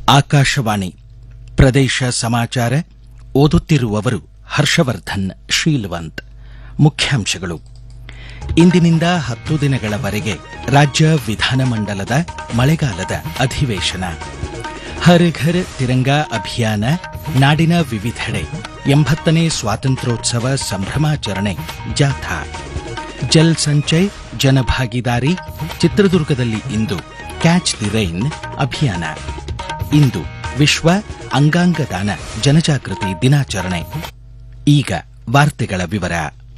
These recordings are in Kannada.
ಆಕಾಶವಾಣಿ ಪ್ರದೇಶ ಸಮಾಚಾರ ಓದುತ್ತಿರುವವರು ಹರ್ಷವರ್ಧನ್ ಶೀಲ್ವಂತ್ ಮುಖ್ಯಾಂಶಗಳು ಇಂದಿನಿಂದ ಹತ್ತು ದಿನಗಳವರೆಗೆ ರಾಜ್ಯ ವಿಧಾನಮಂಡಲದ ಮಳೆಗಾಲದ ಅಧಿವೇಶನ ಹರ್ ಘರ್ ತಿರಂಗಾ ಅಭಿಯಾನ ನಾಡಿನ ವಿವಿಧೆಡೆ ಎಂಬತ್ತನೇ ಸ್ವಾತಂತ್ರ್ಯೋತ್ಸವ ಸಂಭ್ರಮಾಚರಣೆ ಜಾಥಾ ಜಲ್ ಸಂಚಯ್ ಜನಭಾಗಿದಾರಿ ಚಿತ್ರದುರ್ಗದಲ್ಲಿ ಇಂದು ಕ್ಯಾಚ್ ದಿ ರೈನ್ ಅಭಿಯಾನ ಇಂದು ವಿಶ್ವ ಅಂಗಾಂಗ ದಾನ ಜನಜಾಗೃತಿ ದಿನಾಚರಣೆ ಈಗ ವಾರ್ತೆಗಳ ವಿವರ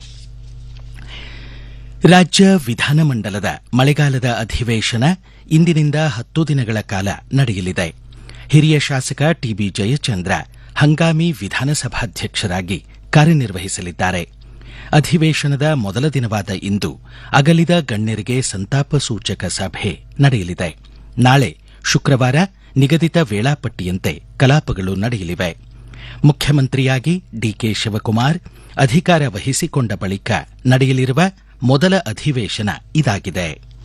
ರಾಜ್ಯ ವಿಧಾನಮಂಡಲದ ಮಳೆಗಾಲದ ಅಧಿವೇಶನ ಇಂದಿನಿಂದ ಹತ್ತು ದಿನಗಳ ಕಾಲ ನಡೆಯಲಿದೆ ಹಿರಿಯ ಶಾಸಕ ಟಿಬಿ ಜಯಚಂದ್ರ ಹಂಗಾಮಿ ವಿಧಾನಸಭಾಧ್ಯಕ್ಷರಾಗಿ ಕಾರ್ಯನಿರ್ವಹಿಸಲಿದ್ದಾರೆ ಅಧಿವೇಶನದ ಮೊದಲ ದಿನವಾದ ಇಂದು ಅಗಲಿದ ಗಣ್ಯರಿಗೆ ಸಂತಾಪ ಸೂಚಕ ಸಭೆ ನಡೆಯಲಿದೆ ನಾಳೆ ಶುಕ್ರವಾರ ನಿಗದಿತ ವೇಳಾಪಟ್ಟಿಯಂತೆ ಕಲಾಪಗಳು ನಡೆಯಲಿವೆ ಮುಖ್ಯಮಂತ್ರಿಯಾಗಿ ಡಿಕೆ ಶಿವಕುಮಾರ್ ಅಧಿಕಾರ ವಹಿಸಿಕೊಂಡ ಬಳಿಕ ನಡೆಯಲಿರುವ ಮೊದಲ ಅಧಿವೇಶನ ಇದಾಗಿದೆ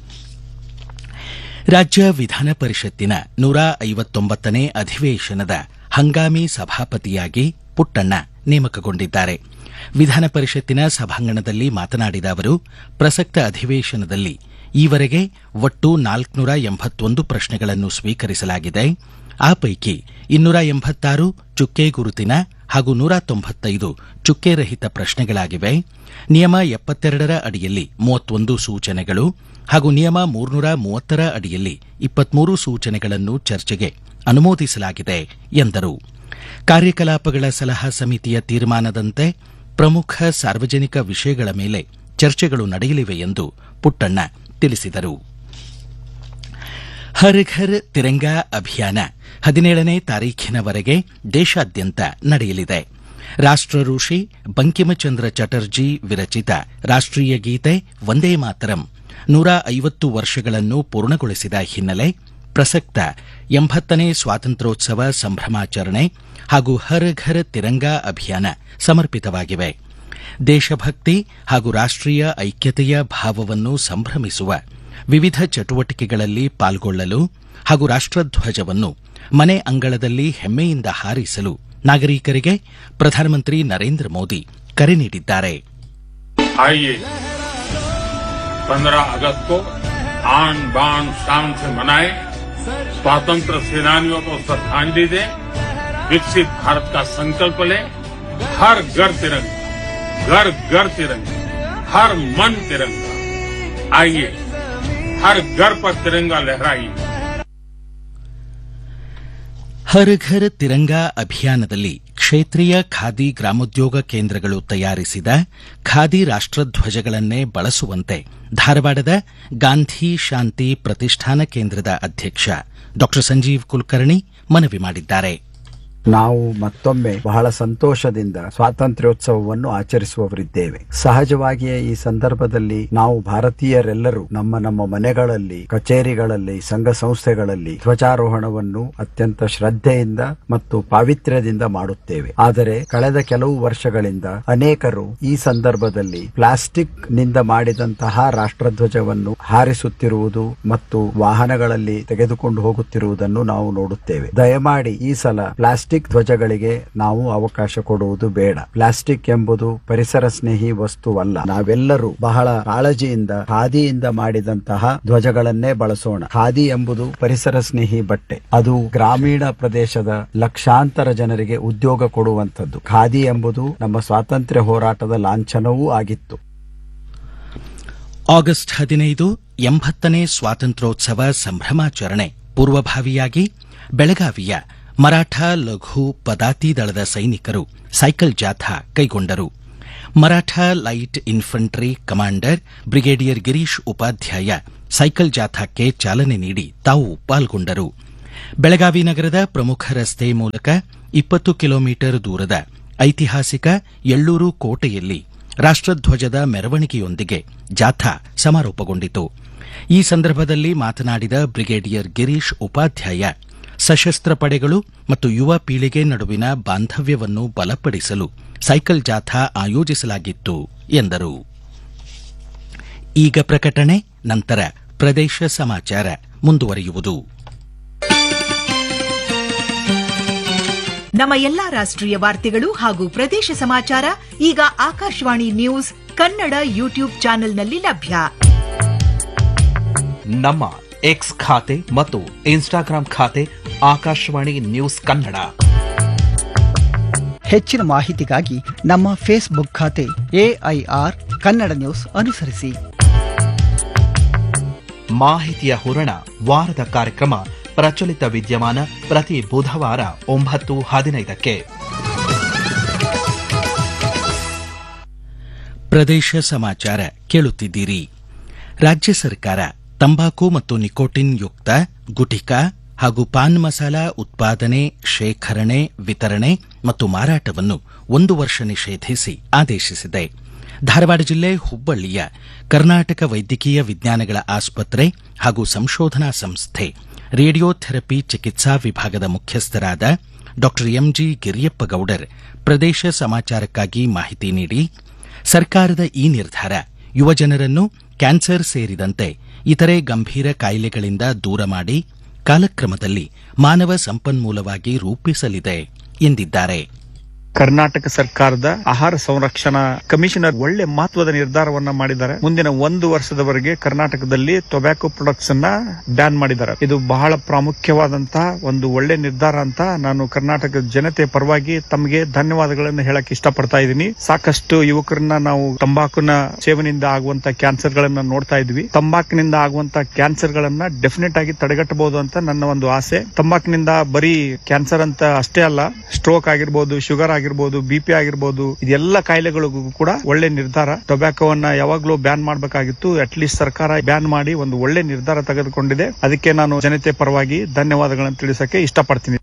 ರಾಜ್ಯ ವಿಧಾನ ಪರಿಷತ್ತಿನ ನೂರ ಐವತ್ತೊಂಬತ್ತನೇ ಅಧಿವೇಶನದ ಹಂಗಾಮಿ ಸಭಾಪತಿಯಾಗಿ ಪುಟ್ಟಣ್ಣ ನೇಮಕಗೊಂಡಿದ್ದಾರೆ ವಿಧಾನ ಪರಿಷತ್ತಿನ ಸಭಾಂಗಣದಲ್ಲಿ ಮಾತನಾಡಿದ ಅವರು ಪ್ರಸಕ್ತ ಅಧಿವೇಶನದಲ್ಲಿ ಈವರೆಗೆ ಒಟ್ಟು ನಾಲ್ಕುನೂರ ಎಂಬತ್ತೊಂದು ಪ್ರಶ್ನೆಗಳನ್ನು ಸ್ವೀಕರಿಸಲಾಗಿದೆ ಆ ಪೈಕಿ ಇನ್ನೂರ ಎಂಬತ್ತಾರು ಚುಕ್ಕೆ ಗುರುತಿನ ಹಾಗೂ ನೂರ ತೊಂಬತ್ತೈದು ಚುಕ್ಕೆ ರಹಿತ ಪ್ರಶ್ನೆಗಳಾಗಿವೆ ನಿಯಮ ಎಪ್ಪತ್ತೆರಡರ ಅಡಿಯಲ್ಲಿ ಮೂವತ್ತೊಂದು ಸೂಚನೆಗಳು ಹಾಗೂ ನಿಯಮ ಮೂರ್ನೂರ ಮೂವತ್ತರ ಅಡಿಯಲ್ಲಿ ಇಪ್ಪತ್ಮೂರು ಸೂಚನೆಗಳನ್ನು ಚರ್ಚೆಗೆ ಅನುಮೋದಿಸಲಾಗಿದೆ ಎಂದರು ಕಾರ್ಯಕಲಾಪಗಳ ಸಲಹಾ ಸಮಿತಿಯ ತೀರ್ಮಾನದಂತೆ ಪ್ರಮುಖ ಸಾರ್ವಜನಿಕ ವಿಷಯಗಳ ಮೇಲೆ ಚರ್ಚೆಗಳು ನಡೆಯಲಿವೆ ಎಂದು ಪುಟ್ಟಣ್ಣ ತಿಳಿಸಿದರು ಹರ್ ಘರ್ ತಿರಂಗಾ ಅಭಿಯಾನ ಹದಿನೇಳನೇ ತಾರೀಖಿನವರೆಗೆ ದೇಶಾದ್ಯಂತ ನಡೆಯಲಿದೆ ರಾಷ್ಟ ಋಷಿ ಬಂಕಿಮಚಂದ್ರ ಚಟರ್ಜಿ ವಿರಚಿತ ರಾಷ್ಟೀಯ ಗೀತೆ ವಂದೇ ಮಾತರಂ ನೂರ ಐವತ್ತು ವರ್ಷಗಳನ್ನು ಪೂರ್ಣಗೊಳಿಸಿದ ಹಿನ್ನೆಲೆ ಪ್ರಸಕ್ತ ಎಂಬತ್ತನೇ ಸ್ವಾತಂತ್ರ್ಯೋತ್ಸವ ಸಂಭ್ರಮಾಚರಣೆ ಹಾಗೂ ಹರ್ ಘರ್ ತಿರಂಗಾ ಅಭಿಯಾನ ಸಮರ್ಪಿತವಾಗಿವೆ ದೇಶಭಕ್ತಿ ಹಾಗೂ ರಾಷ್ಟೀಯ ಐಕ್ಯತೆಯ ಭಾವವನ್ನು ಸಂಭ್ರಮಿಸುವ ವಿವಿಧ ಚಟುವಟಿಕೆಗಳಲ್ಲಿ ಪಾಲ್ಗೊಳ್ಳಲು ಹಾಗೂ ರಾಷ್ಟಧ್ವಜವನ್ನು ಮನೆ ಅಂಗಳದಲ್ಲಿ ಹೆಮ್ಮೆಯಿಂದ ಹಾರಿಸಲು ನಾಗರಿಕರಿಗೆ ಪ್ರಧಾನಮಂತ್ರಿ ನರೇಂದ್ರ ಮೋದಿ ಕರೆ ನೀಡಿದ್ದಾರೆ आइए 15 अगस्त को आन बान शान से मनाएं स्वतंत्र सेनानियों को श्रद्धांजलि दें विकसित भारत का संकल्प लें हर घर तिरंगा घर घर तिरंगा हर मन तिरंगा आइए हर घर पर तिरंगा लहराइए ಹರ್ ಘರ್ ತಿರಂಗಾ ಅಭಿಯಾನದಲ್ಲಿ ಕ್ಷೇತ್ರೀಯ ಖಾದಿ ಗ್ರಾಮೋದ್ಯೋಗ ಕೇಂದ್ರಗಳು ತಯಾರಿಸಿದ ಖಾದಿ ರಾಷ್ಟಧ್ವಜಗಳನ್ನೇ ಬಳಸುವಂತೆ ಧಾರವಾಡದ ಗಾಂಧಿ ಶಾಂತಿ ಪ್ರತಿಷ್ಠಾನ ಕೇಂದ್ರದ ಅಧ್ಯಕ್ಷ ಡಾ ಸಂಜೀವ್ ಕುಲಕರ್ಣಿ ಮನವಿ ಮಾಡಿದ್ದಾರೆ ನಾವು ಮತ್ತೊಮ್ಮೆ ಬಹಳ ಸಂತೋಷದಿಂದ ಸ್ವಾತಂತ್ರ್ಯೋತ್ಸವವನ್ನು ಆಚರಿಸುವವರಿದ್ದೇವೆ ಸಹಜವಾಗಿಯೇ ಈ ಸಂದರ್ಭದಲ್ಲಿ ನಾವು ಭಾರತೀಯರೆಲ್ಲರೂ ನಮ್ಮ ನಮ್ಮ ಮನೆಗಳಲ್ಲಿ ಕಚೇರಿಗಳಲ್ಲಿ ಸಂಘ ಸಂಸ್ಥೆಗಳಲ್ಲಿ ಧ್ವಜಾರೋಹಣವನ್ನು ಅತ್ಯಂತ ಶ್ರದ್ಧೆಯಿಂದ ಮತ್ತು ಪಾವಿತ್ರ್ಯದಿಂದ ಮಾಡುತ್ತೇವೆ ಆದರೆ ಕಳೆದ ಕೆಲವು ವರ್ಷಗಳಿಂದ ಅನೇಕರು ಈ ಸಂದರ್ಭದಲ್ಲಿ ಪ್ಲಾಸ್ಟಿಕ್ ನಿಂದ ಮಾಡಿದಂತಹ ರಾಷ್ಟ್ರಧ್ವಜವನ್ನು ಹಾರಿಸುತ್ತಿರುವುದು ಮತ್ತು ವಾಹನಗಳಲ್ಲಿ ತೆಗೆದುಕೊಂಡು ಹೋಗುತ್ತಿರುವುದನ್ನು ನಾವು ನೋಡುತ್ತೇವೆ ದಯಮಾಡಿ ಈ ಸಲ ಪ್ಲಾಸ್ಟಿಕ್ ಧ್ವಜಗಳಿಗೆ ನಾವು ಅವಕಾಶ ಕೊಡುವುದು ಬೇಡ ಪ್ಲಾಸ್ಟಿಕ್ ಎಂಬುದು ಪರಿಸರ ಸ್ನೇಹಿ ವಸ್ತುವಲ್ಲ ನಾವೆಲ್ಲರೂ ಬಹಳ ಕಾಳಜಿಯಿಂದ ಖಾದಿಯಿಂದ ಮಾಡಿದಂತಹ ಧ್ವಜಗಳನ್ನೇ ಬಳಸೋಣ ಖಾದಿ ಎಂಬುದು ಪರಿಸರ ಸ್ನೇಹಿ ಬಟ್ಟೆ ಅದು ಗ್ರಾಮೀಣ ಪ್ರದೇಶದ ಲಕ್ಷಾಂತರ ಜನರಿಗೆ ಉದ್ಯೋಗ ಕೊಡುವಂಥದ್ದು ಖಾದಿ ಎಂಬುದು ನಮ್ಮ ಸ್ವಾತಂತ್ರ್ಯ ಹೋರಾಟದ ಲಾಂಛನವೂ ಆಗಿತ್ತು ಆಗಸ್ಟ್ ಹದಿನೈದು ಎಂಬತ್ತನೇ ಸ್ವಾತಂತ್ರ್ಯೋತ್ಸವ ಸಂಭ್ರಮಾಚರಣೆ ಪೂರ್ವಭಾವಿಯಾಗಿ ಬೆಳಗಾವಿಯ ಮರಾಠ ಲಘು ಪದಾತಿ ದಳದ ಸೈನಿಕರು ಸೈಕಲ್ ಜಾಥಾ ಕೈಗೊಂಡರು Maratha light infantry commander brigadier Girish Upadhyaya cycle ಜಾಥಾಕ್ಕೆ ಚಾಲನೆ ನೀಡಿ ತಾವು ಪಾಲ್ಗೊಂಡರು ಬೆಳಗಾವಿ ನಗರದ ಪ್ರಮುಖ ರಸ್ತೆ ಮೂಲಕ ಇಪ್ಪತ್ತು ಕಿಲೋಮೀಟರ್ ದೂರದ ಐತಿಹಾಸಿಕ ಎಳ್ಳೂರು ಕೋಟೆಯಲ್ಲಿ ರಾಷ್ಟಧ್ವಜದ ಮೆರವಣಿಗೆಯೊಂದಿಗೆ ಜಾಥಾ ಸಮಾರೋಪಗೊಂಡಿತು ಈ ಸಂದರ್ಭದಲ್ಲಿ ಮಾತನಾಡಿದ ಬ್ರಿಗೇಡಿಯರ್ ಗಿರೀಶ್ ಉಪಾಧ್ಯಾಯ ಸಶಸ್ತ್ರ ಪಡೆಗಳು ಮತ್ತು ಯುವ ಪೀಳಿಗೆ ನಡುವಿನ ಬಾಂಧವ್ಯವನ್ನು ಬಲಪಡಿಸಲು ಸೈಕಲ್ ಜಾಥಾ ಆಯೋಜಿಸಲಾಗಿತ್ತು ಎಂದರು ಈಗ ಪ್ರಕಟಣೆ ನಂತರ ಪ್ರದೇಶ ಸಮಾಚಾರ ಮುಂದುವರಿಯುವುದು ನಮ್ಮ ಎಲ್ಲಾ ರಾಷ್ಟ್ರೀಯ ವಾರ್ತೆಗಳು ಹಾಗೂ ಪ್ರದೇಶ ಸಮಾಚಾರ ಈಗ ಆಕಾಶವಾಣಿ ನ್ಯೂಸ್ ಕನ್ನಡ ಯೂಟ್ಯೂಬ್ ಚಾನೆಲ್ನಲ್ಲಿ ಲಭ್ಯ ನಮ್ಮ ಎಕ್ಸ್ ಖಾತೆ ಮತ್ತು ಇನ್ಸ್ಟಾಗ್ರಾಂ ಖಾತೆ ಆಕಾಶವಾಣಿ ನ್ಯೂಸ್ ಕನ್ನಡ ಹೆಚ್ಚಿನ ಮಾಹಿತಿಗಾಗಿ ನಮ್ಮ ಫೇಸ್ಬುಕ್ ಖಾತೆ ಎಐಆರ್ ಕನ್ನಡ ನ್ಯೂಸ್ ಅನುಸರಿಸಿ ಮಾಹಿತಿಯ ಹೂರಣ ವಾರದ ಕಾರ್ಯಕ್ರಮ ಪ್ರಚಲಿತ ವಿದ್ಯಮಾನ ಪ್ರತಿ ಬುಧವಾರ ಒಂಬತ್ತು ಹದಿನೈದಕ್ಕೆ ಪ್ರದೇಶ ಸಮಾಚಾರ ಕೇಳುತ್ತಿದ್ದೀರಿ ರಾಜ್ಯ ಸರ್ಕಾರ ತಂಬಾಕು ಮತ್ತು ನಿಕೋಟಿನ್ ಯುಕ್ತ ಗುಟಿಕಾ ಹಾಗೂ ಪಾನ್ ಮಸಾಲ ಉತ್ಪಾದನೆ ಶೇಖರಣೆ ವಿತರಣೆ ಮತ್ತು ಮಾರಾಟವನ್ನು ಒಂದು ವರ್ಷ ನಿಷೇಧಿಸಿ ಆದೇಶಿಸಿದೆ ಧಾರವಾಡ ಜಿಲ್ಲೆ ಹುಬ್ಬಳ್ಳಿಯ ಕರ್ನಾಟಕ ವೈದ್ಯಕೀಯ ವಿಜ್ಞಾನಗಳ ಆಸ್ಪತ್ರೆ ಹಾಗೂ ಸಂಶೋಧನಾ ಸಂಸ್ಥೆ ರೇಡಿಯೋಥೆರಪಿ ಚಿಕಿತ್ಸಾ ವಿಭಾಗದ ಮುಖ್ಯಸ್ಥರಾದ ಡಾ ಎಂಜಿ ಗಿರಿಯಪ್ಪ ಗೌಡರ್ ಪ್ರದೇಶ ಸಮಾಚಾರಕ್ಕಾಗಿ ಮಾಹಿತಿ ನೀಡಿ ಸರ್ಕಾರದ ಈ ನಿರ್ಧಾರ ಯುವಜನರನ್ನು ಕ್ಯಾನ್ಸರ್ ಸೇರಿದಂತೆ ಇತರೆ ಗಂಭೀರ ಕಾಯಿಲೆಗಳಿಂದ ದೂರ ಮಾಡಿ ಕಾಲಕ್ರಮದಲ್ಲಿ ಮಾನವ ಸಂಪನ್ಮೂಲವಾಗಿ ರೂಪಿಸಲಿದೆ ಎಂದಿದ್ದಾರೆ ಕರ್ನಾಟಕ ಸರ್ಕಾರದ ಆಹಾರ ಸಂರಕ್ಷಣಾ ಕಮಿಷನರ್ ಒಳ್ಳೆ ಮಹತ್ವದ ನಿರ್ಧಾರವನ್ನ ಮಾಡಿದ್ದಾರೆ ಮುಂದಿನ ಒಂದು ವರ್ಷದವರೆಗೆ ಕರ್ನಾಟಕದಲ್ಲಿ ಟೊಬ್ಯಾಕೊ ಪ್ರೊಡಕ್ಟ್ಸ್ ಅನ್ನ ಬ್ಯಾನ್ ಮಾಡಿದ್ದಾರೆ ಇದು ಬಹಳ ಪ್ರಾಮುಖ್ಯವಾದಂತಹ ಒಂದು ಒಳ್ಳೆ ನಿರ್ಧಾರ ಅಂತ ನಾನು ಕರ್ನಾಟಕದ ಜನತೆ ಪರವಾಗಿ ತಮಗೆ ಧನ್ಯವಾದಗಳನ್ನು ಹೇಳಕ್ ಇಷ್ಟಪಡ್ತಾ ಇದ್ದೀನಿ ಸಾಕಷ್ಟು ಯುವಕರನ್ನ ನಾವು ತಂಬಾಕುನ ಸೇವನೆಯಿಂದ ಆಗುವಂತ ಕ್ಯಾನ್ಸರ್ ಗಳನ್ನ ನೋಡ್ತಾ ಇದ್ವಿ ತಂಬಾಕಿನಿಂದ ಆಗುವಂತ ಕ್ಯಾನ್ಸರ್ ಗಳನ್ನ ಡೆಫಿನೆಟ್ ಆಗಿ ತಡೆಗಟ್ಟಬಹುದು ಅಂತ ನನ್ನ ಒಂದು ಆಸೆ ತಂಬಾಕಿನಿಂದ ಬರೀ ಕ್ಯಾನ್ಸರ್ ಅಂತ ಅಷ್ಟೇ ಅಲ್ಲ ಸ್ಟ್ರೋಕ್ ಆಗಿರ್ಬೋದು ಶುಗರ್ ಆಗಿರ್ಬೋದು ಬಿಪಿ ಆಗಿರ್ಬೋದು ಇದೆಲ್ಲ ಕಾಯಿಲೆಗಳಿಗೂ ಕೂಡ ಒಳ್ಳೆ ನಿರ್ಧಾರ ಟೊಬ್ಯಾಕೋವನ್ನ ಯಾವಾಗ್ಲೂ ಬ್ಯಾನ್ ಮಾಡಬೇಕಾಗಿತ್ತು ಅಟ್ ಲೀಸ್ಟ್ ಸರ್ಕಾರ ಬ್ಯಾನ್ ಮಾಡಿ ಒಂದು ಒಳ್ಳೆ ನಿರ್ಧಾರ ತೆಗೆದುಕೊಂಡಿದೆ ಅದಕ್ಕೆ ನಾನು ಜನತೆ ಪರವಾಗಿ ಧನ್ಯವಾದಗಳನ್ನು ತಿಳಿಸಕ್ಕೆ ಇಷ್ಟಪಡ್ತೀನಿ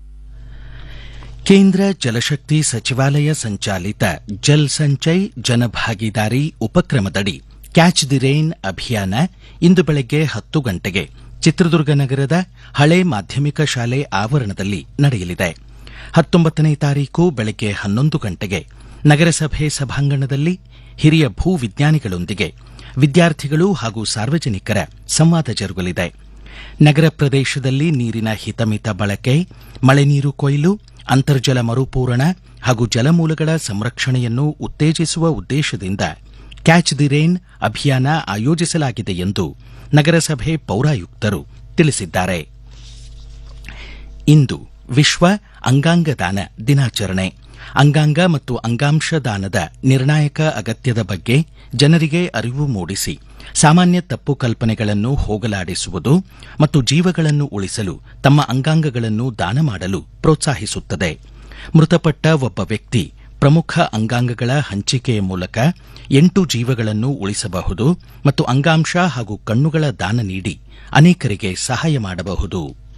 ಕೇಂದ್ರ ಜಲಶಕ್ತಿ ಸಚಿವಾಲಯ ಸಂಚಾಲಿತ ಜಲ್ ಸಂಚಯ್ ಜನಭಾಗಿದಾರಿ ಉಪಕ್ರಮದಡಿ ಕ್ಯಾಚ್ ದಿ ರೈನ್ ಅಭಿಯಾನ ಇಂದು ಬೆಳಗ್ಗೆ ಹತ್ತು ಗಂಟೆಗೆ ಚಿತ್ರದುರ್ಗ ನಗರದ ಹಳೆ ಮಾಧ್ಯಮಿಕ ಶಾಲೆ ಆವರಣದಲ್ಲಿ ನಡೆಯಲಿದೆ ಹತ್ತೊಂಬತ್ತನೇ ತಾರೀಕು ಬೆಳಗ್ಗೆ ಹನ್ನೊಂದು ಗಂಟೆಗೆ ನಗರಸಭೆ ಸಭಾಂಗಣದಲ್ಲಿ ಹಿರಿಯ ಭೂ ವಿಜ್ಞಾನಿಗಳೊಂದಿಗೆ ವಿದ್ಯಾರ್ಥಿಗಳು ಹಾಗೂ ಸಾರ್ವಜನಿಕರ ಸಂವಾದ ಜರುಗಲಿದೆ ನಗರ ಪ್ರದೇಶದಲ್ಲಿ ನೀರಿನ ಹಿತಮಿತ ಬಳಕೆ ಮಳೆ ನೀರು ಕೊಯ್ಲು ಅಂತರ್ಜಲ ಮರುಪೂರಣ ಹಾಗೂ ಜಲಮೂಲಗಳ ಸಂರಕ್ಷಣೆಯನ್ನು ಉತ್ತೇಜಿಸುವ ಉದ್ದೇಶದಿಂದ ಕ್ಯಾಚ್ ದಿ ರೇನ್ ಅಭಿಯಾನ ಆಯೋಜಿಸಲಾಗಿದೆ ಎಂದು ನಗರಸಭೆ ಪೌರಾಯುಕ್ತರು ತಿಳಿಸಿದ್ದಾರೆ ಇಂದು ವಿಶ್ವ ಅಂಗಾಂಗ ದಾನ ದಿನಾಚರಣೆ ಅಂಗಾಂಗ ಮತ್ತು ಅಂಗಾಂಶ ದಾನದ ನಿರ್ಣಾಯಕ ಅಗತ್ಯದ ಬಗ್ಗೆ ಜನರಿಗೆ ಅರಿವು ಮೂಡಿಸಿ ಸಾಮಾನ್ಯ ತಪ್ಪು ಕಲ್ಪನೆಗಳನ್ನು ಹೋಗಲಾಡಿಸುವುದು ಮತ್ತು ಜೀವಗಳನ್ನು ಉಳಿಸಲು ತಮ್ಮ ಅಂಗಾಂಗಗಳನ್ನು ದಾನ ಮಾಡಲು ಪ್ರೋತ್ಸಾಹಿಸುತ್ತದೆ ಮೃತಪಟ್ಟ ಒಬ್ಬ ವ್ಯಕ್ತಿ ಪ್ರಮುಖ ಅಂಗಾಂಗಗಳ ಹಂಚಿಕೆಯ ಮೂಲಕ ಎಂಟು ಜೀವಗಳನ್ನು ಉಳಿಸಬಹುದು ಮತ್ತು ಅಂಗಾಂಶ ಹಾಗೂ ಕಣ್ಣುಗಳ ದಾನ ನೀಡಿ ಅನೇಕರಿಗೆ ಸಹಾಯ ಮಾಡಬಹುದು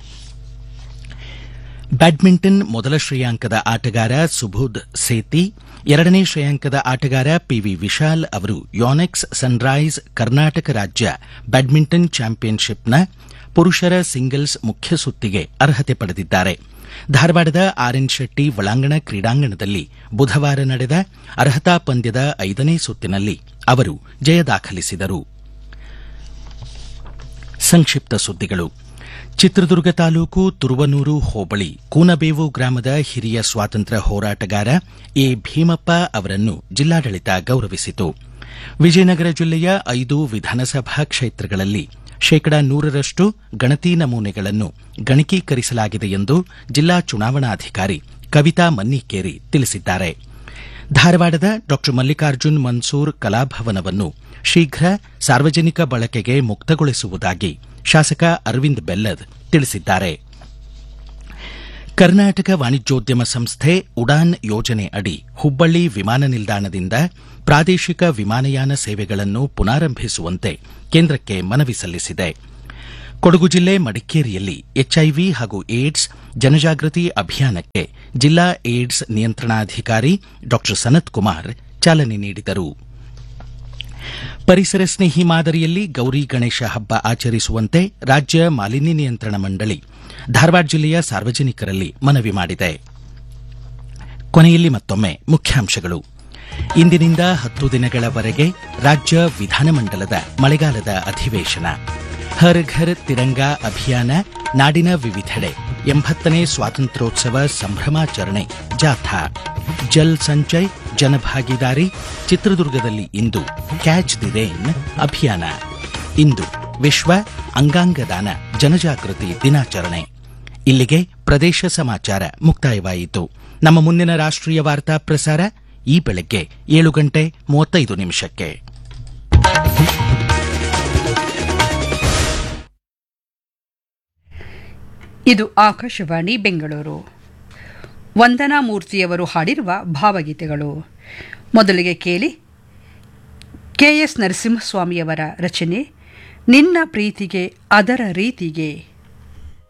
ಬ್ಯಾಡ್ಮಿಂಟನ್ ಮೊದಲ ಶ್ರೇಯಾಂಕದ ಆಟಗಾರ ಸುಬೋಧ್ ಸೇತಿ ಎರಡನೇ ಶ್ರೇಯಾಂಕದ ಆಟಗಾರ ಪಿವಿ ವಿಶಾಲ್ ಅವರು ಯೋನೆಕ್ಸ್ ಸನ್ರೈಸ್ ಕರ್ನಾಟಕ ರಾಜ್ಯ ಬ್ಯಾಡ್ಮಿಂಟನ್ ಚಾಂಪಿಯನ್ಶಿಪ್ನ ಪುರುಷರ ಸಿಂಗಲ್ಸ್ ಮುಖ್ಯ ಸುತ್ತಿಗೆ ಅರ್ಹತೆ ಪಡೆದಿದ್ದಾರೆ ಧಾರವಾಡದ ಆರ್ಎನ್ ಶೆಟ್ಟಿ ಒಳಾಂಗಣ ಕ್ರೀಡಾಂಗಣದಲ್ಲಿ ಬುಧವಾರ ನಡೆದ ಅರ್ಹತಾ ಪಂದ್ಯದ ಐದನೇ ಸುತ್ತಿನಲ್ಲಿ ಅವರು ಜಯ ದಾಖಲಿಸಿದರು ಸಂಕ್ಷಿಪ್ತ ಸುದ್ದಿಗಳು ಚಿತ್ರದುರ್ಗ ತಾಲೂಕು ತುರುವನೂರು ಹೋಬಳಿ ಕೂನಬೇವು ಗ್ರಾಮದ ಹಿರಿಯ ಸ್ವಾತಂತ್ರ್ಯ ಹೋರಾಟಗಾರ ಎ ಭೀಮಪ್ಪ ಅವರನ್ನು ಜಿಲ್ಲಾಡಳಿತ ಗೌರವಿಸಿತು ವಿಜಯನಗರ ಜಿಲ್ಲೆಯ ಐದು ವಿಧಾನಸಭಾ ಕ್ಷೇತ್ರಗಳಲ್ಲಿ ಶೇಕಡಾ ನೂರರಷ್ಟು ಗಣತಿ ನಮೂನೆಗಳನ್ನು ಗಣಕೀಕರಿಸಲಾಗಿದೆ ಎಂದು ಜಿಲ್ಲಾ ಚುನಾವಣಾಧಿಕಾರಿ ಕವಿತಾ ಮನ್ನಿಕೇರಿ ತಿಳಿಸಿದ್ದಾರೆ ಧಾರವಾಡದ ಡಾ ಮಲ್ಲಿಕಾರ್ಜುನ್ ಮನ್ಸೂರ್ ಕಲಾಭವನವನ್ನು ಶೀಘ್ರ ಸಾರ್ವಜನಿಕ ಬಳಕೆಗೆ ಮುಕ್ತಗೊಳಿಸುವುದಾಗಿ ಶಾಸಕ ಅರವಿಂದ್ ಬೆಲ್ಲದ್ ತಿಳಿಸಿದ್ದಾರೆ ಕರ್ನಾಟಕ ವಾಣಿಜ್ಯೋದ್ಯಮ ಸಂಸ್ಥೆ ಉಡಾನ್ ಯೋಜನೆ ಅಡಿ ಹುಬ್ಬಳ್ಳಿ ವಿಮಾನ ನಿಲ್ದಾಣದಿಂದ ಪ್ರಾದೇಶಿಕ ವಿಮಾನಯಾನ ಸೇವೆಗಳನ್ನು ಪುನಾರಂಭಿಸುವಂತೆ ಕೇಂದ್ರಕ್ಕೆ ಮನವಿ ಸಲ್ಲಿಸಿದೆ ಕೊಡಗು ಜಿಲ್ಲೆ ಮಡಿಕೇರಿಯಲ್ಲಿ ಎಚ್ಐವಿ ಹಾಗೂ ಏಡ್ಸ್ ಜನಜಾಗೃತಿ ಅಭಿಯಾನಕ್ಕೆ ಜಿಲ್ಲಾ ಏಡ್ಸ್ ನಿಯಂತ್ರಣಾಧಿಕಾರಿ ಡಾ ಸನತ್ ಕುಮಾರ್ ಚಾಲನೆ ನೀಡಿದರು ಪರಿಸರ ಸ್ನೇಹಿ ಮಾದರಿಯಲ್ಲಿ ಗೌರಿ ಗಣೇಶ ಹಬ್ಬ ಆಚರಿಸುವಂತೆ ರಾಜ್ಯ ಮಾಲಿನ್ಯ ನಿಯಂತ್ರಣ ಮಂಡಳಿ ಧಾರವಾಡ ಜಿಲ್ಲೆಯ ಸಾರ್ವಜನಿಕರಲ್ಲಿ ಮನವಿ ಮಾಡಿದೆ ಕೊನೆಯಲ್ಲಿ ಮತ್ತೊಮ್ಮೆ ಮುಖ್ಯಾಂಶಗಳು ಇಂದಿನಿಂದ ಹತ್ತು ದಿನಗಳವರೆಗೆ ರಾಜ್ಯ ವಿಧಾನಮಂಡಲದ ಮಳೆಗಾಲದ ಅಧಿವೇಶನ ಹರ್ ಘರ್ ತಿರಂಗಾ ಅಭಿಯಾನ ನಾಡಿನ ವಿವಿಧೆಡೆ ಎಂಬತ್ತನೇ ಸ್ವಾತಂತ್ರ್ಯೋತ್ಸವ ಸಂಭ್ರಮಾಚರಣೆ ಜಾಥಾ ಜಲ್ ಸಂಚಯ್ ಜನಭಾಗಿದಾರಿ ಚಿತ್ರದುರ್ಗದಲ್ಲಿ ಇಂದು ಕ್ಯಾಚ್ ದಿ ರೇನ್ ಅಭಿಯಾನ ಇಂದು ವಿಶ್ವ ಅಂಗಾಂಗ ದಾನ ಜನಜಾಗೃತಿ ದಿನಾಚರಣೆ ಇಲ್ಲಿಗೆ ಪ್ರದೇಶ ಸಮಾಚಾರ ಮುಕ್ತಾಯವಾಯಿತು ನಮ್ಮ ಮುಂದಿನ ರಾಷ್ಟ್ರೀಯ ವಾರ್ತಾ ಪ್ರಸಾರ ಈ ಬೆಳಗ್ಗೆ ಏಳು ಗಂಟೆ ಮೂವತ್ತೈದು ನಿಮಿಷಕ್ಕೆ ಇದು ಆಕಾಶವಾಣಿ ಬೆಂಗಳೂರು ವಂದನಾ ಮೂರ್ತಿಯವರು ಹಾಡಿರುವ ಭಾವಗೀತೆಗಳು ಮೊದಲಿಗೆ ಕೇಳಿ ಕೆ ಎಸ್ ನರಸಿಂಹಸ್ವಾಮಿಯವರ ರಚನೆ ನಿನ್ನ ಪ್ರೀತಿಗೆ ಅದರ ರೀತಿಗೆ